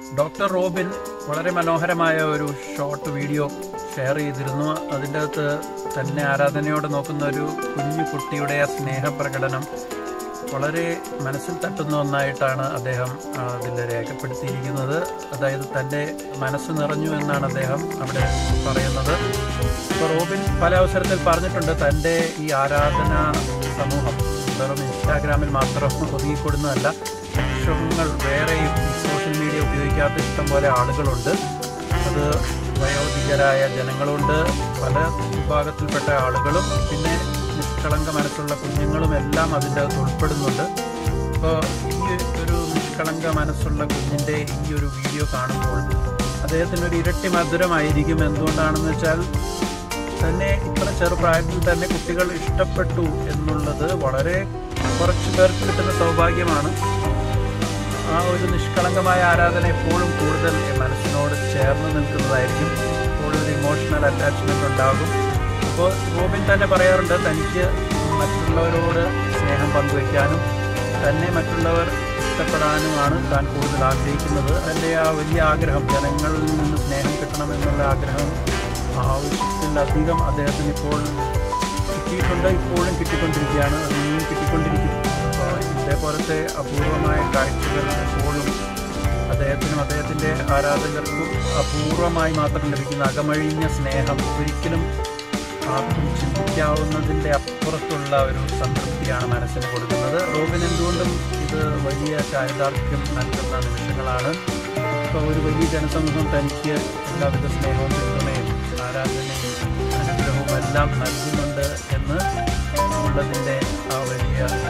doctor Robin വളരെ മനോഹരമായ ഒരു ഷോർട്ട് വീഡിയോ ഷെയർ ചെയ്തിരുന്നു അതിൻ്റെ അകത്ത് തന്നെ ആരാധനയോടെ നോക്കുന്ന ഒരു കുഞ്ഞു കുട്ടിയുടെ ആ സ്നേഹപ്രകടനം വളരെ മനസ്സിൽ തട്ടുന്ന ഒന്നായിട്ടാണ് അദ്ദേഹം ആ, അതിൽ രേഖപ്പെടുത്തിയിരിക്കുന്നത് അതായത് തൻ്റെ മനസ്സ് നിറഞ്ഞു എന്നാണ് അദ്ദേഹം അവിടെ പറയുന്നത് ഇപ്പോൾ റോബിൻ പല അവസരത്തിൽ പറഞ്ഞിട്ടുണ്ട് തൻ്റെ ഈ ആരാധന സമൂഹം വെറും ഇൻസ്റ്റാഗ്രാമിൽ മാത്രം ഒതുങ്ങിക്കൊടുന്നതല്ല ലക്ഷങ്ങൾ വേറെയും ഈ സോഷ്യൽ മീഡിയ ഉപയോഗിക്കാത്ത ഇഷ്ടം പോലെ ആളുകളുണ്ട് അത് വയോധികരായ ജനങ്ങളുണ്ട് പല വിഭാഗത്തിൽപ്പെട്ട ആളുകളും പിന്നെ നിഷ്കളങ്ക മനസ്സുള്ള കുഞ്ഞുങ്ങളും എല്ലാം അതിൻ്റെ അകത്ത് ഉൾപ്പെടുന്നുണ്ട് അപ്പോൾ ഈ ഒരു നിഷ്കളങ്ക മനസ്സുള്ള കുഞ്ഞിൻ്റെ ഈ ഒരു വീഡിയോ കാണുമ്പോൾ അദ്ദേഹത്തിന് ഒരു ഇരട്ടി മധുരമായിരിക്കും എന്തുകൊണ്ടാണെന്ന് വെച്ചാൽ തന്നെ ഇത്ര ചെറുപ്രായത്തിൽ തന്നെ കുട്ടികൾ ഇഷ്ടപ്പെട്ടു എന്നുള്ളത് വളരെ കുറച്ച് പേർക്ക് കിട്ടുന്ന സൗഭാഗ്യമാണ് ആ ഒരു നിഷ്കളങ്കമായ ആരാധന എപ്പോഴും കൂടുതൽ മനസ്സിനോട് ചേർന്ന് നിൽക്കുന്നതായിരിക്കും എപ്പോഴും ഒരു ഇമോഷണൽ അറ്റാച്ച്മെന്റ് ഉണ്ടാകും അപ്പോൾ റോബിൻ തന്നെ പറയാറുണ്ട് തനിക്ക് മറ്റുള്ളവരോട് സ്നേഹം പങ്കുവയ്ക്കാനും തന്നെ മറ്റുള്ളവർ ഇഷ്ടപ്പെടാനുമാണ് താൻ കൂടുതൽ ആഗ്രഹിക്കുന്നത് അതിൻ്റെ ആ വലിയ ആഗ്രഹം ജനങ്ങളിൽ നിന്ന് സ്നേഹം കിട്ടണമെന്നുള്ള ആഗ്രഹം ആവശ്യത്തിലധികം അദ്ദേഹത്തിന് ഇപ്പോൾ കിട്ടിയിട്ടുണ്ട് ഇപ്പോഴും കിട്ടിക്കൊണ്ടിരിക്കുകയാണ് അത് ഇനിയും കിട്ടിക്കൊണ്ടിരിക്കും അപ്പോൾ ഇതേപോലത്തെ അപൂർവമായ കാഴ്ചകൾ എപ്പോഴും അദ്ദേഹത്തിനും അദ്ദേഹത്തിൻ്റെ ആരാധകർക്കും അപൂർവമായി മാത്രം ലഭിക്കുന്ന അകമഴിഞ്ഞ സ്നേഹം ഒരിക്കലും ആർക്കും ചിന്തിക്കാവുന്നതിൻ്റെ അപ്പുറത്തുള്ള ഒരു സംതൃപ്തിയാണ് മനസ്സിന് കൊടുക്കുന്നത് റോബിൻ എന്തുകൊണ്ടും ഇത് വലിയ ചാരിതാർത്ഥ്യം നൽകുന്ന നിമിഷങ്ങളാണ് ഇപ്പോൾ ഒരു വലിയ ജനസമൂഹം തനിക്ക് എല്ലാവിധ സ്നേഹവും പിന്തുണയും ആരാധനയും അനുഗ്രഹവും എല്ലാം നൽകുന്നുണ്ട് എന്ന് ഉള്ളതിൻ്റെ ആ വലിയ